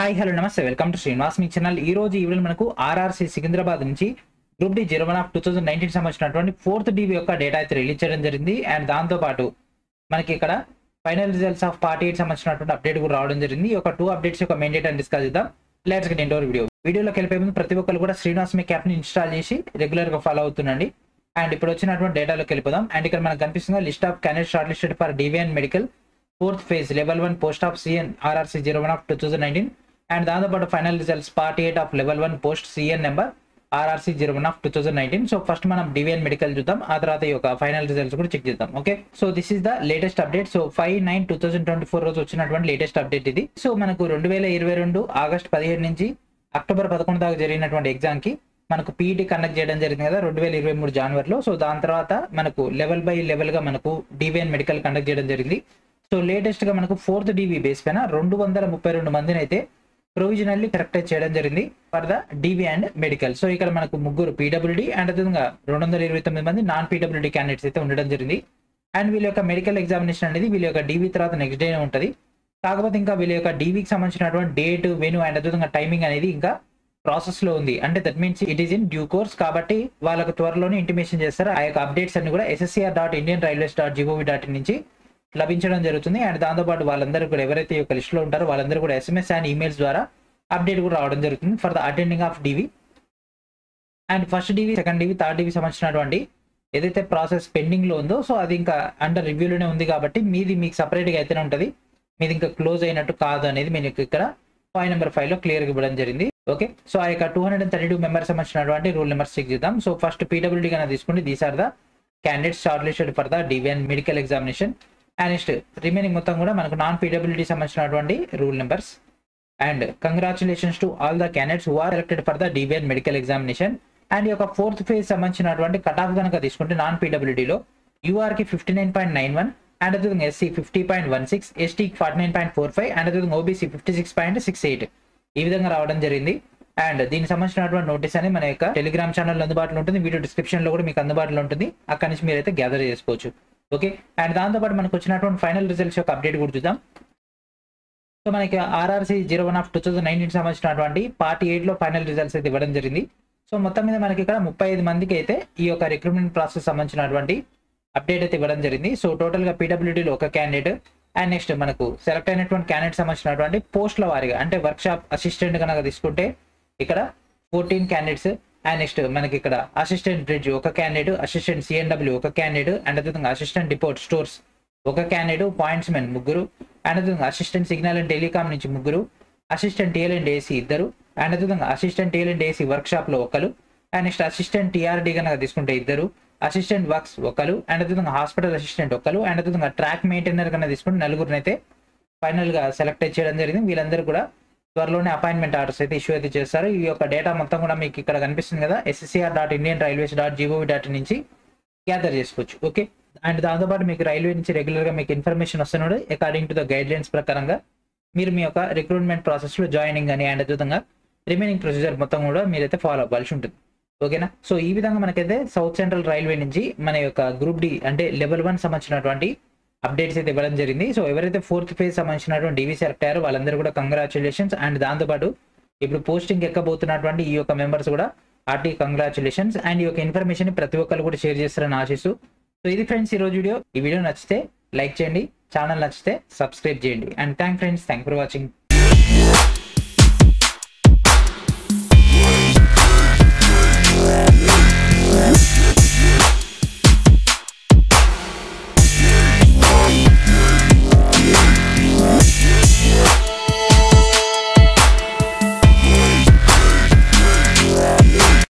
hi hello నమస్తే welcome to Srinivas మీ channel ఈ రోజు ఈవినింగ్ మనకు ఆర్ఆర్సీ సికింద్రాబాద్ నుంచి group D zero one of two thousand nineteen సంబంధించినటువంటి ఫోర్త్ డివి యొక్క డేటా అయితే రిలీజ్ చేయడం జరిగింది అండ్ దాంతో పాటు మనకి ఇక్కడ final results of party eight సంబంధించినటువంటి అప్డేట్ కూడా రావడం జరిగింది ఈ యొక్క టూ అప్డేట్స్ యొక్క మెయిన్ డేటా డిస్కస్ చేద్దాం లెట్స్ గెట్ ఇండోర్ వీడియో వీడియోలోకి వెళ్ళిపోయే ముందు ప్రతి ఒక్కరు కూడా శ్రీనివాస్ మీ యాప్ ని ఇన్స్టాల్ చేసి రెగ్యులర్ గా ఫాలో అవుతుండండి అండ్ ఇప్పుడు వచ్చినటువంటి డేటాలోకి వెళ్ళిపోదాం అండ్ ఇక్కడ మనకు కనిపిస్తుంది list of candidate short listed for DV and medical fourth phase level one post of CEN RRC zero one of two thousand nineteen and దాంతోపాటు final results party eight of level one post CEN number RRC zero one of two thousand nineteen so first మనం DV and medical చూద్దాం ఆ తర్వాత ఈ యొక్క final results కూడా check చేద్దాం okay so this is the latest update so five nine two thousand twenty four రోజు వచ్చినటువంటి లేటెస్ట్ అప్డేట్ ఇది సో మనకు రెండు వేల ఇరవై రెండు ఆగస్ట్ పదిహేడు నుంచి అక్టోబర్ పదకొండు దాకా జరిగినటువంటి ఎగ్జామ్ కి మనకు పీఈటీ కండక్ట్ చేయడం జరిగింది కదా రెండు వేల ఇరవై మూడు జనవరిలో సో దాని తర్వాత మనకు లెవెల్ బై లెవెల్ గా మనకు డివిఎన్ మెడికల్ కండక్ట్ చేయడం జరిగింది సో లేటెస్ట్ గా మనకు ఫోర్త్ డివి బేస్ పైన రెండు వందల ముప్పై రెండు మందిని అయితే ప్రొవిజనల్లీ కరెక్ట్ చేయడం జరిగింది for the DV and medical so ఇక్కడ మనకు ముగ్గురు పీడబ్ల్యూడి అండ్ అదేవిధంగా రెండు వందల ఇరవై తొమ్మిది మంది నాన్ పీడబ్ల్యూడి క్యాండిడేట్స్ అయితే ఉండడం జరిగింది అండ్ వీళ్ళ యొక్క మెడికల్ ఎగ్జామినేషన్ అనేది వీళ్ళ యొక్క డివి తర్వాత నెక్స్ట్ డే ఉంటుంది కాకపోతే ఇంకా వీళ్ళ యొక్క డీవీకి సంబంధించినటువంటి డేట్ వెను అండ్ అదేవిధంగా టైమింగ్ అనేది ఇంకా ప్రాసెస్ లో ఉంది అంటే that means it is in due course కాబట్టి వాళ్ళకు త్వరలోనే ఇంటిమేషన్ చేస్తారు ఆ యొక్క అప్డేట్స్ అన్ని కూడా SSCR dot Indian Railways dot gov dot in నుంచి లభించడం జరుగుతుంది అండ్ దాంతోపాటు వాళ్ళందరూ కూడా ఎవరైతే ఈ యొక్క లిస్ట్ లో ఉంటారో వాళ్ళందరూ కూడా ఎస్ఎంఎస్ అండ్ ఈమెయిల్స్ ద్వారా అప్డేట్ కూడా రావడం జరుగుతుంది for the attending of DV and first DV second DV third DV సంబంధించినటువంటి ఏదైతే ప్రాసెస్ పెండింగ్ లో ఉందో సో అది ఇంకా అండర్ రివ్యూలోనే ఉంది కాబట్టి మీది మీకు separate గా అయితేనే ఉంటుంది మీది ఇంకా క్లోజ్ అయినట్టు కాదు అనేది మీకు ఇక్కడ పాయింట్ నెంబర్ ఫైవ్ లో క్లియర్ గా ఇవ్వడం జరిగింది ఓకే సో ఆ యొక్క two hundred and thirty two members సంబంధించినటువంటి రూల్ నెంబర్ చెక్ చేద్దాం సో ఫస్ట్ పీడబ్ల్యూడీ కన్నా తీసుకుంటే these are the candidates short listed for the DV and medical examination and next remaining మొత్తం కూడా మనకు నాన్ పీడబ్ల్యూడీ సంబంధించినటువంటి rule numbers and congratulations to all the candidates who are selected for the DV and medical examination and ఈ యొక్క fourth phase సంబంధించినటువంటి cut off కనుక తీసుకుంటే నాన్ పీడబ్ల్యూడీలో యూఆర్ కి fifty nine point nine one and అదేవిధంగా SC fifty point one six ఎస్టీకి forty nine point four five and అదేవిధంగా OBC fifty six point six eight ఈ విధంగా రావడం జరిగింది అండ్ దీనికి సంబంధించినటువంటి నోటీస్ అనేది మన యొక్క టెలిగ్రామ్ ఛానల్ అందుబాటులో ఉంటుంది వీడియో డిస్క్రిప్షన్ లో కూడా మీకు అందుబాటులో ఉంటుంది అక్కడి నుంచి మీరైతే గ్యాదర్ చేసుకోవచ్చు ఓకే అండ్ దాంతోపాటు మనకు వచ్చినటువంటి ఫైనల్ రిజల్ట్స్ యొక్క అప్డేట్ కూడా చూద్దాం సో మనకి RRC zero one of two thousand nineteen సంబంధించినటువంటి పార్టీ ఎయిట్ లో ఫైనల్ రిజల్ట్స్ అయితే ఇవ్వడం జరిగింది సో మొత్తం మీద మనకి ఇక్కడ ముప్పై ఐదు మందికి అయితే ఈ యొక్క రిక్రూట్మెంట్ ప్రాసెస్ సంబంధించినటువంటి అప్డేట్ అయితే ఇవ్వడం జరిగింది సో టోటల్ గా పీడబ్ల్యూడీలో ఒక క్యాండిడేట్ అండ్ నెక్స్ట్ మనకు సెలెక్ట్ అయినటువంటి క్యాండిడేట్ సంబంధించినటువంటి పోస్టుల వారిగా అంటే వర్క్ షాప్ అసిస్టెంట్ కనుక తీసుకుంటే ఇక్కడ ఫోర్టీన్ క్యాండిడేట్స్ అండ్ నెక్స్ట్ మనకి ఇక్కడ అసిస్టెంట్ బ్రిడ్జ్ ఒక క్యాండిడేట్ అసిస్టెంట్ సిఎన్డబ్ల్యూ ఒక క్యాండిడేట్ అండ్ అదేవిధంగా అసిస్టెంట్ డిపోర్ట్ స్టోర్స్ ఒక క్యాండిడేట్ పాయింట్స్ మెన్ ముగ్గురు అండ్ అదేవిధంగా అసిస్టెంట్ సిగ్నల్ అండ్ టెలికామ్ నుంచి ముగ్గురు అసిస్టెంట్ టీఎల్ అండ్ ఏసీ ఇద్దరు అండ్ అదేవిధంగా assistant TL and AC workshop లో ఒకరు అండ్ నెక్స్ట్ అసిస్టెంట్ టీఆర్డీ కనుక తీసుకుంటే ఇద్దరు అసిస్టెంట్ వర్క్స్ ఒకరు అండ్ అదేవిధంగా హాస్పిటల్ అసిస్టెంట్ ఒకరు అండ్ అదేవిధంగా ట్రాక్ మెయింటైనర్ కన్నా తీసుకుంటే నలుగురిని అయితే ఫైనల్ గా సెలెక్ట్ చేయడం జరిగింది వీళ్ళందరూ కూడా త్వరలోనే అపాయింట్మెంట్ ఆర్డర్స్ అయితే ఇష్యూ అయితే చేస్తారు ఈ యొక్క డేటా మొత్తం కూడా మీకు ఇక్కడ కనిపిస్తుంది కదా SSCR dot Indian Railways dot gov dot నుంచి గ్యాదర్ చేసుకోవచ్చు ఓకే అండ్ దాంతోపాటు మీకు రైల్వే నుంచి రెగ్యులర్ గా మీకు ఇన్ఫర్మేషన్ వస్తున్నాడు according to the guidelines ప్రకారంగా మీరు మీ యొక్క రిక్రూట్మెంట్ ప్రాసెస్ లో జాయినింగ్ అని అండ్ అదేవిధంగా రిమైనింగ్ ప్రొసీజర్ మొత్తం కూడా మీరైతే ఫాలో అవ్వాల్సి ఉంటుంది ఓకేనా సో ఈ విధంగా మనకైతే సౌత్ సెంట్రల్ రైల్వే నుంచి మన యొక్క గ్రూప్ డి అంటే లెవెల్ వన్ సంబంధించినటువంటి అప్డేట్స్ అయితే ఇవ్వడం జరిగింది సో ఎవరైతే ఫోర్త్ ఫేజ్ సంబంధించినటువంటి డివి సెలెక్ట్ అయ్యారో వాళ్ళందరూ కూడా కంగ్రాచులేషన్స్ అండ్ దాంతోపాటు ఇప్పుడు పోస్టింగ్ ఎక్కబోతున్నటువంటి ఈ యొక్క మెంబర్స్ కూడా ఆర్టీ కంగ్రాచులేషన్స్ అండ్ ఈ యొక్క ఇన్ఫర్మేషన్ ప్రతి ఒక్కరు కూడా షేర్ చేస్తారని ఆశిస్తూ సో ఇది ఫ్రెండ్స్ ఈ రోజు వీడియో ఈ వీడియో నచ్చితే లైక్ చేయండి ఛానల్ నచ్చితే సబ్స్క్రైబ్ చేయండి and thank friends thank for watching